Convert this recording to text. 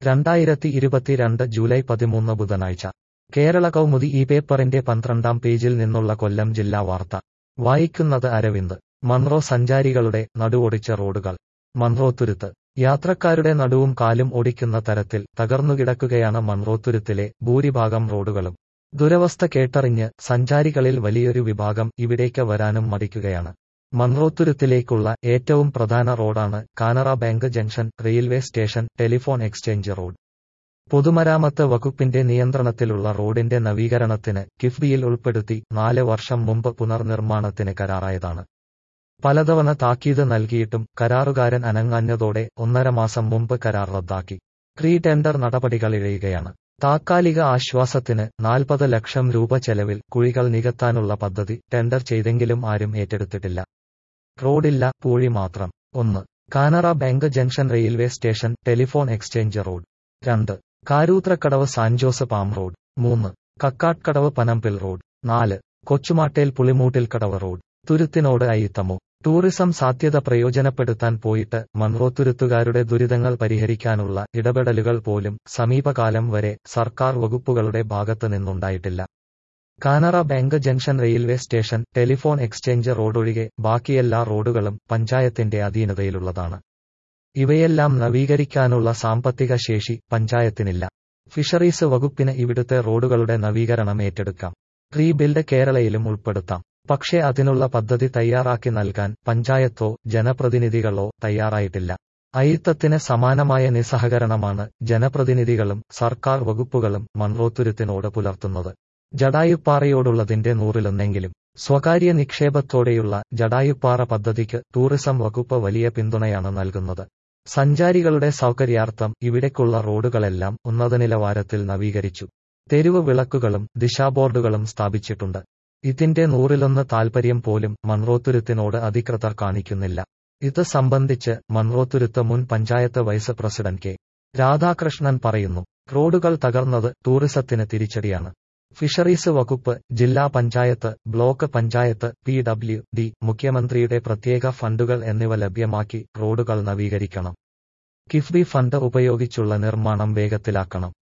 രണ്ടായിരത്തി ഇരുപത്തിരണ്ട് ജൂലൈ പതിമൂന്ന് ബുധനാഴ്ച കേരള കൗമുദി ഈ പേപ്പറിന്റെ പന്ത്രണ്ടാം പേജിൽ നിന്നുള്ള കൊല്ലം ജില്ലാ വാർത്ത വായിക്കുന്നത് അരവിന്ദ് മൺറോ സഞ്ചാരികളുടെ നടുവൊടിച്ച റോഡുകൾ മൺറോത്തുരുത്ത് യാത്രക്കാരുടെ നടുവും കാലും ഒടിക്കുന്ന തരത്തിൽ തകർന്നുകിടക്കുകയാണ് മൺറോത്തുരുത്തിലെ ഭൂരിഭാഗം റോഡുകളും ദുരവസ്ഥ കേട്ടറിഞ്ഞ് സഞ്ചാരികളിൽ വലിയൊരു വിഭാഗം ഇവിടേക്ക് വരാനും മടിക്കുകയാണ് മൺറോത്തുരുത്തിലേക്കുള്ള ഏറ്റവും പ്രധാന റോഡാണ് Canara bank junction railway station telephone exchange road പൊതുമരാമത്ത് വകുപ്പിന്റെ നിയന്ത്രണത്തിലുള്ള റോഡിന്റെ നവീകരണത്തിന് കിഫ്ബിയിൽ ഉൾപ്പെടുത്തി നാല് വർഷം മുമ്പ് പുനർനിർമ്മാണത്തിന് കരാറായതാണ് പലതവണ താക്കീത് നൽകിയിട്ടും കരാറുകാരൻ അനങ്ങാഞ്ഞതോടെ ഒന്നര മാസം മുമ്പ് കരാർ റദ്ദാക്കി പ്രീ ടെൻഡർ നടപടികൾ ഇഴയുകയാണ് താത്കാലിക ആശ്വാസത്തിന് നാൽപ്പത് ലക്ഷം രൂപ ചെലവിൽ കുഴികൾ നികത്താനുള്ള പദ്ധതി ടെൻഡർ ചെയ്തെങ്കിലും ആരും ഏറ്റെടുത്തിട്ടില്ല റോഡില്ല പൂഴി മാത്രം ഒന്ന് Canara bank junction railway station telephone exchange road രണ്ട് കാരൂത്രക്കടവ് സാൻജോസ് പാം റോഡ് മൂന്ന് കക്കാട്ട്കടവ് പനമ്പിൽ റോഡ് നാല് കൊച്ചുമാട്ടേൽ പുളിമൂട്ടിൽ കടവ് റോഡ് തുരുത്തിനോട് അയിത്തമോ ടൂറിസം സാധ്യത പ്രയോജനപ്പെടുത്താൻ പോയിട്ട് മൺറോത്തുരുത്തുകാരുടെ ദുരിതങ്ങൾ പരിഹരിക്കാനുള്ള ഇടപെടലുകൾ പോലും സമീപകാലം വരെ സർക്കാർ വകുപ്പുകളുടെ ഭാഗത്ത് നിന്നുണ്ടായിട്ടില്ല Canara bank junction railway station telephone exchange റോഡൊഴികെ ബാക്കിയെല്ലാ റോഡുകളും പഞ്ചായത്തിന്റെ അധീനതയിലുള്ളതാണ് ഇവയെല്ലാം നവീകരിക്കാനുള്ള സാമ്പത്തിക ശേഷി പഞ്ചായത്തിനില്ല ഫിഷറീസ് വകുപ്പിന് ഇവിടുത്തെ റോഡുകളുടെ നവീകരണം ഏറ്റെടുക്കാം റീബിൽഡ് കേരളയിലും ഉൾപ്പെടുത്താം പക്ഷേ അതിനുള്ള പദ്ധതി തയ്യാറാക്കി നൽകാൻ പഞ്ചായത്തോ ജനപ്രതിനിധികളോ തയ്യാറായിട്ടില്ല അയിത്തത്തിന് സമാനമായ നിസ്സഹകരണമാണ് ജനപ്രതിനിധികളും സർക്കാർ വകുപ്പുകളും മൺറോത്തുരുത്തിനോട് പുലർത്തുന്നത് ജടായുപ്പാറയോടുള്ളതിന്റെ നൂറിലൊന്നെങ്കിലും സ്വകാര്യ നിക്ഷേപത്തോടെയുള്ള ജടായുപ്പാറ പദ്ധതിക്ക് ടൂറിസം വകുപ്പ് വലിയ പിന്തുണയാണ് നൽകുന്നത് സഞ്ചാരികളുടെ സൗകര്യാർത്ഥം ഇവിടേക്കുള്ള റോഡുകളെല്ലാം ഉന്നത നിലവാരത്തിൽ നവീകരിച്ചു തെരുവ് വിളക്കുകളും ദിശാബോർഡുകളും സ്ഥാപിച്ചിട്ടുണ്ട് ഇതിന്റെ നൂറിലൊന്ന് താൽപര്യം പോലും മൺറോത്തുരുത്തിനോട് അധികൃതർ കാണിക്കുന്നില്ല ഇത് സംബന്ധിച്ച് മൺറോത്തുരുത്ത് മുൻ panchayat vice president K Radhakrishnan പറയുന്നു റോഡുകൾ തകർന്നത് ടൂറിസത്തിന് തിരിച്ചടിയാണ് ഫിഷറീസ് വകുപ്പ് ജില്ലാ panchayat block panchayat P W D മുഖ്യമന്ത്രിയുടെ പ്രത്യേക ഫണ്ടുകൾ എന്നിവ ലഭ്യമാക്കി റോഡുകൾ നവീകരിക്കണം കിഫ്ബി ഫണ്ട് ഉപയോഗിച്ചുള്ള നിർമ്മാണം വേഗത്തിലാക്കണം